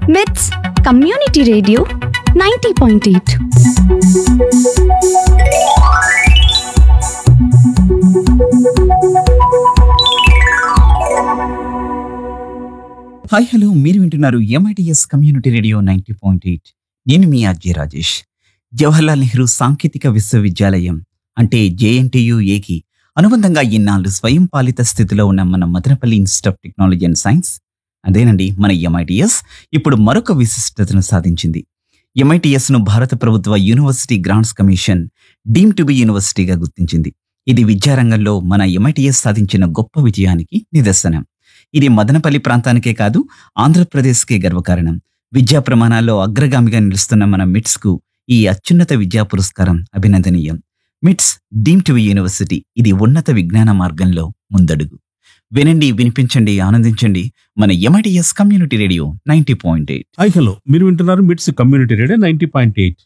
మిట్స్ community radio ninety point eight hi hello మీరు వింటున్నారు MITS community radio ninety point eight నేను మీ అజయ్ రాజేష్ జవహర్లాల్ నెహ్రూ సాంకేతిక విశ్వవిద్యాలయం అంటే జేఎన్టీయుఏకి అనుబంధంగా ఇన్నాళ్ళు స్వయం పాలిత స్థితిలో ఉన్న మన Madanapalle institute of technology and science అదేనండి మన ఎంఐటిఎస్ ఇప్పుడు మరొక విశిష్టతను సాధించింది ఎంఐటిఎస్ ను భారత ప్రభుత్వ university grants commission deem to be యూనివర్సిటీగా గుర్తించింది ఇది విద్యారంగంలో మన ఎంఐటిఎస్ సాధించిన గొప్ప విజయానికి నిదర్శనం ఇది మదనపల్లి ప్రాంతానికే కాదు ఆంధ్రప్రదేశ్కే గర్వకారణం విద్యా ప్రమాణాల్లో అగ్రగామిగా నిలుస్తున్న మన మిట్స్ కు ఈ అత్యున్నత విద్యా పురస్కారం అభినందనీయం మిట్స్ డీమ్ టు యూనివర్సిటీ ఇది ఉన్నత విజ్ఞాన మార్గంలో ముందడుగు వినండి వినిపించండి ఆనందించండి మన MITS community radio ninety point eight hi hello మీరు వింటున్నారు MITS community radio ninety point eight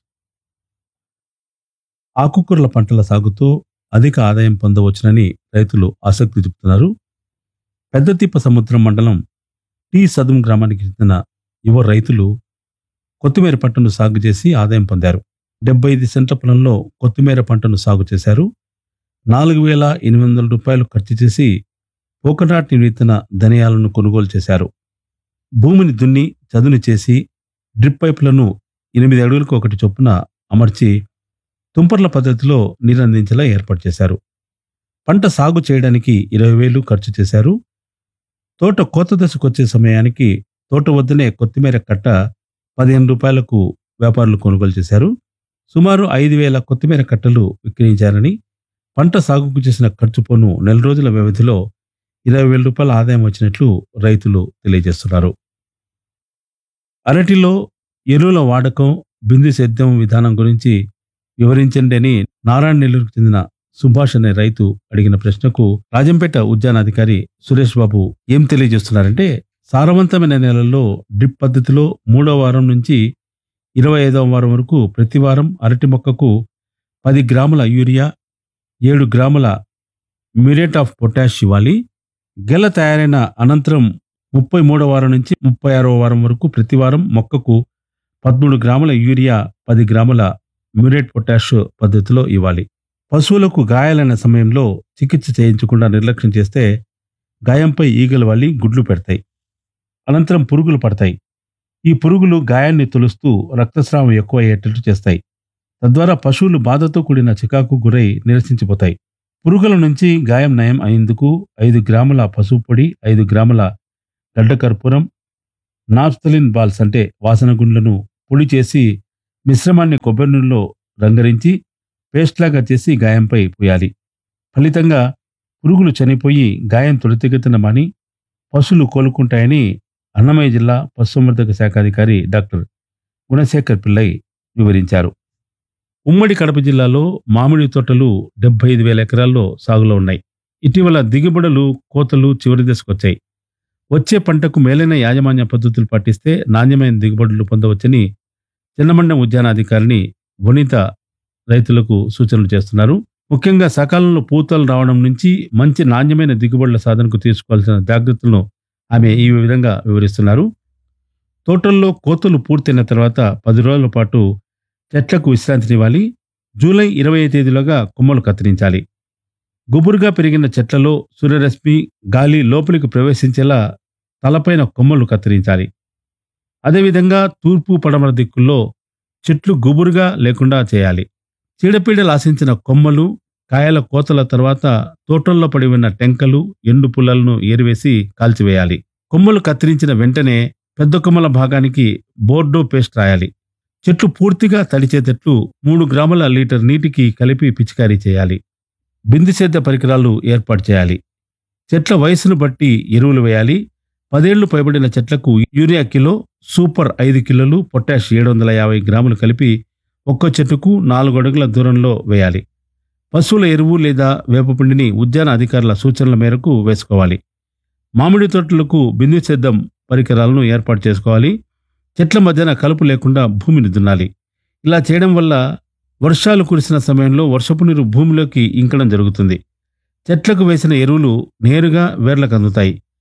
ఆకుకూరల పంటల సాగుతో అధిక ఆదాయం పొందవచ్చునని రైతులు ఆసక్తి చూపుతున్నారు పెద్దతిప్ప సముద్రం మండలం టీ సదుం గ్రామానికి చెందిన యువ రైతులు కొత్తిమీర పంటను సాగు చేసి ఆదాయం పొందారు డెబ్బై ఐదు సెంట్ల పొలంలో కొత్తిమీర పంటను సాగు చేశారు నాలుగు వేల ఎనిమిది వందల రూపాయలు ఖర్చు చేసి కోకోనాట్ విత్తన ధనియాలను కొనుగోలు చేశారు భూమిని దున్ని చదును చేసి డ్రిప్ పైపులను ఎనిమిది అడుగులకు ఒకటి చొప్పున అమర్చి తుంపర్ల పద్ధతిలో నీరందించేలా ఏర్పాటు చేశారు పంట సాగు చేయడానికి ఇరవై వేలు ఖర్చు చేశారు తోట కోత దశకు వచ్చే సమయానికి తోట వద్దనే కొత్తిమీర కట్ట పదిహేను రూపాయలకు వ్యాపారులు కొనుగోలు చేశారు సుమారు ఐదు వేల కొత్తిమీర కట్టలు విక్రయించారని పంట సాగుకు చేసిన ఖర్చు పోను నెల రోజుల వ్యవధిలో ఇరవై వేల రూపాయల ఆదాయం వచ్చినట్లు రైతులు తెలియజేస్తున్నారు అరటిలో ఎరువుల వాడకం బిందు సేద్యం విధానం గురించి వివరించండి అని నారాయణ నెల్లూరుకు చెందిన సుభాష్ అనే రైతు అడిగిన ప్రశ్నకు రాజంపేట ఉద్యానాధికారి సురేష్ బాబు ఏం తెలియజేస్తున్నారంటే సారవంతమైన నేలల్లో డ్రిప్ పద్ధతిలో మూడో వారం నుంచి ఇరవై ఐదవ వారం వరకు ప్రతి వారం అరటి మొక్కకు పది గ్రాముల యూరియా ఏడు గ్రాముల మ్యూరేట్ ఆఫ్ పొటాష్ ఇవ్వాలి గెల తయారైన అనంతరం ముప్పై మూడో వారం నుంచి ముప్పై ఆరో వారం వరకు ప్రతి వారం మొక్కకు పదమూడు గ్రాముల యూరియా పది గ్రాముల మ్యూరేట్ పొటాష్ పద్ధతిలో ఇవ్వాలి పశువులకు గాయాలైన సమయంలో చికిత్స చేయించకుండా నిర్లక్ష్యం చేస్తే గాయంపై ఈగలు వల్లి గుడ్లు పెడతాయి అనంతరం పురుగులు పడతాయి ఈ పురుగులు గాయాన్ని తొలుస్తూ రక్తస్రావం ఎక్కువ అయ్యేటట్టు చేస్తాయి తద్వారా పశువులు బాధతో కూడిన చికాకు గురై నిరసించిపోతాయి పురుగుల నుంచి గాయం నయం అయ్యేందుకు ఐదు గ్రాముల పసుపు పొడి ఐదు గ్రాముల గడ్డ కర్పూరం నాప్థలిన్ బాల్స్ అంటే వాసన గుండ్లను పొడి చేసి మిశ్రమాన్ని కొబ్బరి నూనెలో రంగరించి పేస్ట్లాగా చేసి గాయంపై పోయాలి ఫలితంగా పురుగులు చనిపోయి గాయం త్వరితగతిన మాని పశువులు కోలుకుంటాయని అన్నమయ్య జిల్లా పశుసంవర్ధక శాఖ అధికారి డాక్టర్ గుణశేఖర్ పిల్లై వివరించారు ఉమ్మడి కడప జిల్లాలో మామిడి తోటలు డెబ్బై ఐదు వేల ఎకరాల్లో సాగులో ఉన్నాయి ఇటీవల దిగుబడులు కోతలు చివరి దశకొచ్చాయి వచ్చే పంటకు మేలైన యాజమాన్య పద్ధతులు పాటిస్తే నాణ్యమైన దిగుబడులు పొందవచ్చని చిన్నమండం ఉద్యానాధికారిని వనిత రైతులకు సూచనలు చేస్తున్నారు ముఖ్యంగా సకాలంలో పూతలు రావడం నుంచి మంచి నాణ్యమైన దిగుబడుల సాధనకు తీసుకోవాల్సిన జాగ్రత్తలను ఆమె ఈ విధంగా వివరిస్తున్నారు తోటల్లో కోతలు పూర్తయిన తర్వాత పది రోజుల పాటు చెట్లకు విశ్రాంతినివ్వాలి జూలై ఇరవై తేదీలోగా కొమ్మలు కత్తిరించాలి గుబురుగా పెరిగిన చెట్లలో సూర్యరశ్మి గాలి లోపలికి ప్రవేశించేలా తలపైన కొమ్మలు కత్తిరించాలి అదేవిధంగా తూర్పు పడమర దిక్కుల్లో చెట్లు గుబురుగా లేకుండా చేయాలి చీడపీడలు ఆశించిన కొమ్మలు కాయల కోతల తర్వాత తోటల్లో పడి ఉన్న టెంకలు ఎండు పుల్లలను ఏరివేసి కాల్చివేయాలి కొమ్మలు కత్తిరించిన వెంటనే పెద్ద కొమ్మల భాగానికి బోర్డో పేస్ట్ రాయాలి చెట్లు పూర్తిగా తడిచేటట్లు మూడు గ్రాముల లీటర్ నీటికి కలిపి పిచికారీ చేయాలి బిందు సేద్య పరికరాలు ఏర్పాటు చేయాలి చెట్ల వయసును బట్టి ఎరువులు వేయాలి పదేళ్లు పైబడిన చెట్లకు యూరియా కిలో సూపర్ ఐదు కిలోలు పొటాష్ ఏడు వందల యాభై గ్రాములు కలిపి ఒక్కో చెట్టుకు నాలుగు అడుగుల దూరంలో వేయాలి పశువుల ఎరువు లేదా వేపపిండిని ఉద్యాన అధికారుల సూచనల మేరకు వేసుకోవాలి మామిడి తోటలకు బిందు సేద్యం పరికరాలను ఏర్పాటు చేసుకోవాలి చెట్ల మధ్యన కలుపు లేకుండా భూమిని దున్నాలి ఇలా చేయడం వల్ల వర్షాలు కురిసిన సమయంలో వర్షపు నీరు భూమిలోకి ఇంకడం జరుగుతుంది చెట్లకు వేసిన ఎరువులు నేరుగా వేర్లకు అందుతాయి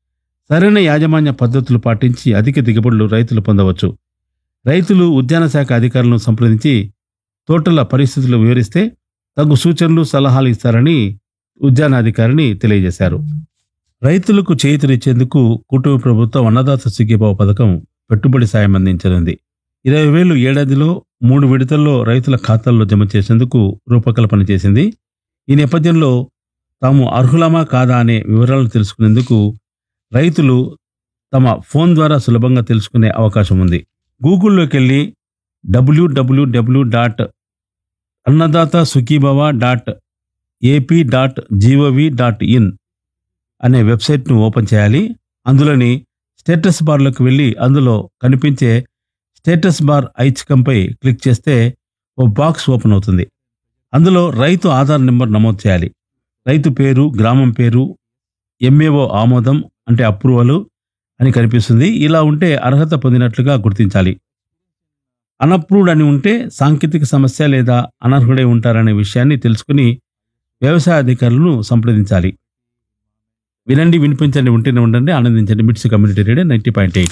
సరైన యాజమాన్య పద్ధతులు పాటించి అధిక దిగుబడులు రైతులు పొందవచ్చు రైతులు ఉద్యాన శాఖ అధికారులను సంప్రదించి తోటల పరిస్థితులు వివరిస్తే తగు సూచనలు సలహాలు ఇస్తారని ఉద్యానాధికారిని తెలియజేశారు రైతులకు చేయూతనిచ్చేందుకు కుటుంబ ప్రభుత్వం అన్నదాత సుఖీభావ పథకం పెట్టుబడి సాయం అందించనుంది ఇరవై వేలు ఏడాదిలో మూడు విడతల్లో రైతుల ఖాతాల్లో జమ చేసేందుకు రూపకల్పన చేసింది ఈ నేపథ్యంలో తాము అర్హులమా కాదా అనే వివరాలను తెలుసుకునేందుకు రైతులు తమ ఫోన్ ద్వారా సులభంగా తెలుసుకునే అవకాశం ఉంది గూగుల్లోకి వెళ్ళి WWW dot Annadata Sukhibhava dot AP dot G O V dot వెబ్సైట్ను ఓపెన్ చేయాలి అందులోని స్టేటస్ బార్లోకి వెళ్ళి అందులో కనిపించే స్టేటస్ బార్ ఐచ్ఛికంపై క్లిక్ చేస్తే ఓ బాక్స్ ఓపెన్ అవుతుంది అందులో రైతు ఆధార్ నెంబర్ నమోదు చేయాలి రైతు పేరు గ్రామం పేరు ఎంఏఓ ఆమోదం అంటే అప్రూవల్ అని కనిపిస్తుంది ఇలా ఉంటే అర్హత పొందినట్లుగా గుర్తించాలి అనప్రూవ్డ్ అని ఉంటే సాంకేతిక సమస్య లేదా అనర్హుడై ఉంటారనే విషయాన్ని తెలుసుకుని వ్యవసాయ అధికారులను సంప్రదించాలి వినండి వినిపించండి ఉంటేనే ఉండండి ఆనందించండి MITS community radio ninety point eight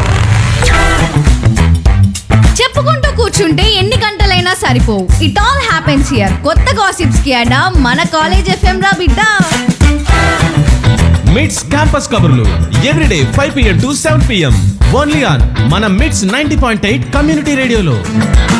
చెప్పుకుంటూ కూర్చుంటే ఎన్ని గంటలైనా సరిపోవు ఇట్ ఆల్ హ్యాపెన్స్ హియర్ కొత్త గాసిప్స్ కి అడా మన కాలేజ్ ఎఫ్ఎం రా బిడ్డ మిట్స్ క్యాంపస్ కబుర్లు everyday five PM to seven PM only on మన MITS ninety point eight community రేడియోలో